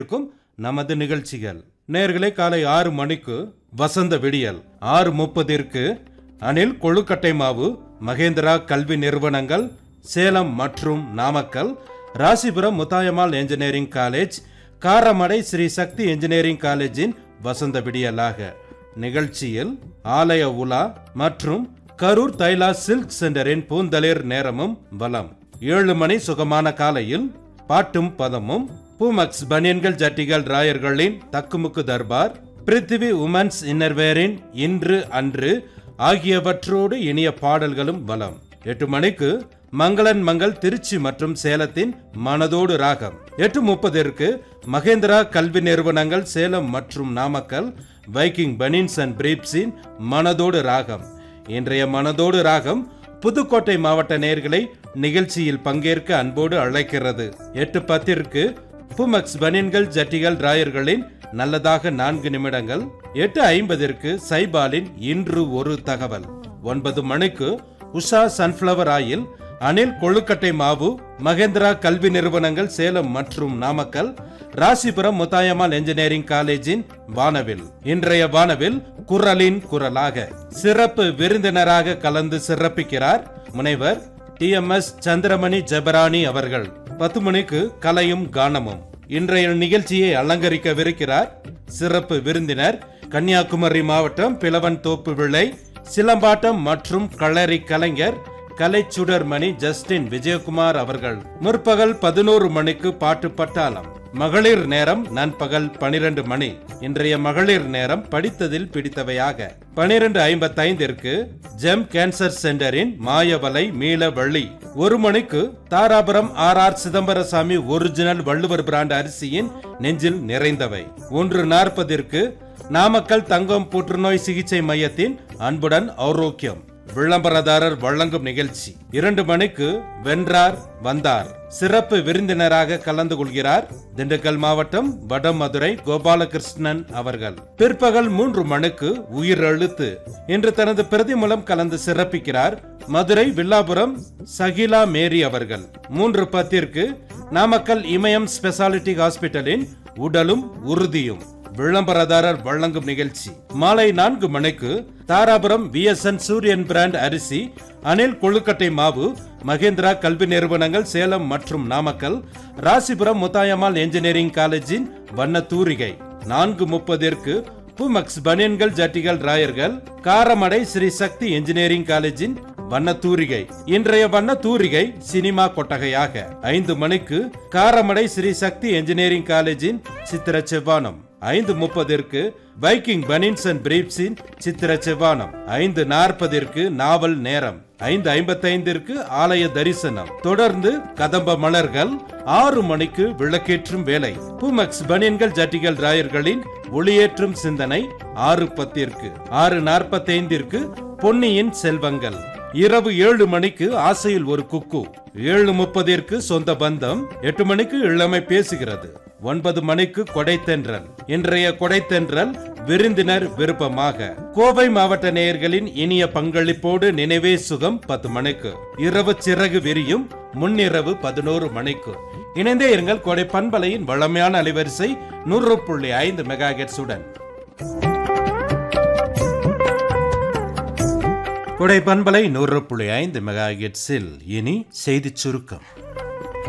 இருக்கும் நமது நிகழ்ச்சிகள் நேர்களே காலை ஆறு மணிக்கு வசந்த விடியல் ஆறு முப்பதிற்கு அனில் கொழுக்கட்டை மாவு மகேந்திரா கல்வி நிறுவனங்கள் சேலம் மற்றும் Namakkal Rasipuram Muthayammal engineering college Karamadai Sri Sakthi engineering காலேஜின் வசந்த விடியலாக நிகழ்ச்சியில் ஆலய உலா மற்றும் கரூர் தைலா சில்க் சென்டரின் பூந்தளிர் நேரமும் பலம் ஏழு மணி சுகமான காலையில் பாட்டும் பதமும் பூமக்ஸ் பனியன்கள் ஜட்டிகள் ராயர்களின் தக்குமுக்கு தர்பார் பிருத்திவி உமன்ஸ் இன்னர்வேரின் இன்று அன்று ஆகியவற்றோடு இனிய பாடல்களும் பலம் எட்டு மணிக்கு மங்களன் மங்கள் திருச்சி மற்றும் சேலத்தின் மனதோடு ராகம் எட்டு முப்பதிற்கு மகேந்திரா கல்வி நிறுவனங்கள் சேலம் மற்றும் நாமக்கல் வைக்கிங் பனின்ஸ் அண்ட் பிரீப்ஸின் மனதோடு ராகம் இன்றைய மனதோடு ராகம் புதுக்கோட்டை மாவட்ட நேர்களை நிகழ்ச்சியில் பங்கேற்க அன்போடு அழைக்கிறது எட்டு பத்திற்கு புமக்ஸ் பனியன்கள் ஜட்டிகள் ராயர்களின் நல்லதாக நான்கு நிமிடங்கள் எட்டு ஐம்பதிற்கு சைபாலின் இன்று ஒரு தகவல் ஒன்பது மணிக்கு உஷா சன்ஃப்ளவர் ஆயில் அனில் கொழுக்கட்டை மாவு மகேந்திரா கல்வி நிறுவனங்கள் சேலம் மற்றும் நாமக்கல் ராசிபுரம் முத்தாயம்மாள் என்ஜினியரிங் காலேஜின் வானவில் இன்றைய வானவில் குரலின் குரலாக சிறப்பு விருந்தினராக கலந்து சிறப்பிக்கிறார் முனைவர் T M S Chandramani Jebarani அவர்கள் பத்து மணிக்கு கலையும் கானமும் இன்றைய நிகழ்ச்சியை அலங்கரிக்கவிருக்கிறார் சிறப்பு விருந்தினர் கன்னியாகுமரி மாவட்டம் பிளவன் தோப்பு விளை சிலம்பாட்டம் மற்றும் களரி கலைஞர் கலைச்சுடர்மணி ஜஸ்டின் விஜயகுமார் அவர்கள் முற்பகல் பதினோரு மணிக்கு பாட்டு பட்டாளம் மகளிர் நேரம் நண்பகல் பனிரெண்டு மணி இன்றைய மகளிர் நேரம் படித்ததில் பிடித்தவையாக பனிரெண்டு ஐம்பத்தைந்திற்கு ஜெம் கேன்சர் சென்டரின் மாயவலை மீள வள்ளி ஒரு மணிக்கு Dharapuram R R Chidambarasamy original Valluvar brand அரிசியின் நெஞ்சில் நிறைந்தவை ஒன்று நாற்பதிற்கு நாமக்கல் தங்கம் புற்றுநோய் சிகிச்சை மையத்தின் அன்புடன் ஆரோக்கியம் விளம்பரதாரர் வழங்கும் நிகழ்ச்சி இரண்டு மணிக்கு வென்றார் வந்தார் சிறப்பு விருந்தினராக கலந்து கொள்கிறார் திண்டுக்கல் மாவட்டம் வடமதுரை கோபாலகிருஷ்ணன் அவர்கள் பிற்பகல் மூன்று மணிக்கு உயிரெழுத்து இன்று தனது பிரதி மூலம் கலந்து சிறப்பிக்கிறார் மதுரை வில்லாபுரம் சகிலா மேரி அவர்கள் மூன்று பத்திற்கு நாமக்கல் இமயம் ஸ்பெஷாலிட்டி ஹாஸ்பிட்டலின் உடலும் உறுதியும் விளம்பரதாரர் வழங்கும் நிகழ்ச்சி மாலை நான்கு மணிக்கு தாராபுரம் விஎஸ்என் சூரியன் பிராண்ட் அரிசி அனில் கொழுக்கட்டை மாவு மகேந்திரா கல்வி நிறுவனங்கள் சேலம் மற்றும் நாமக்கல் ராசிபுரம் முத்தாயம்மாள் என்ஜினியரிங் காலேஜின் வண்ண தூரிகை நான்கு முப்பதிற்கு புமக்ஸ் பனியன்கள் ஜட்டிகள் ராயர்கள் காரமடை ஸ்ரீ சக்தி என்ஜினியரிங் காலேஜின் வண்ண தூரிகை இன்றைய வண்ண தூரிகை சினிமா கொட்டகையாக ஐந்து மணிக்கு காரமடை ஸ்ரீ சக்தி என்ஜினியரிங் காலேஜின் சித்திர செவ்வானம் ஐந்து முப்பதிற்கு பைக்கிங் பனின்ஸ் அண்ட் பிரீப்ஸின் சித்திர செவ்வானம் ஐந்து நாற்பதிற்கு நாவல் நேரம் ஐந்து ஐம்பத்தைந்திற்கு ஆலய தரிசனம் தொடர்ந்து கதம்ப மலர்கள் ஆறு மணிக்கு விளக்கேற்றும் வேலை புமக்ஸ் பனியன்கள் ஜட்டிகள் ராயர்களின் ஒளியேற்றும் சிந்தனை ஆறு பத்திற்கு ஆறு நாற்பத்தைந்திற்கு பொன்னியின் செல்வங்கள் இரவு ஏழு மணிக்கு ஆசையில் ஒரு குக்கு ஏழு முப்பதிற்கு சொந்த பந்தம் எட்டு மணிக்கு இளமை பேசுகிறது ஒன்பது மணிக்கு கொடைத்தென்றல் இன்றைய கொடைத்தென்றல் விருந்தினர் விருப்பமாக கோவை மாவட்ட நேயர்களின் இனிய பங்களிப்போடு நினைவே சுகம் பத்து மணிக்கு இரவு சிறகு விரியும் முன்னிரவு பதினோரு மணிக்கு இணைந்தே இருங்கள் கொடை பண்பலையின் வளமையான அலைவரிசை நூறு புள்ளி ஐந்து மெகா உடன் கொடை பண்பலை நூறு புள்ளி ஐந்து மெகா இனி செய்திச் சுருக்கம்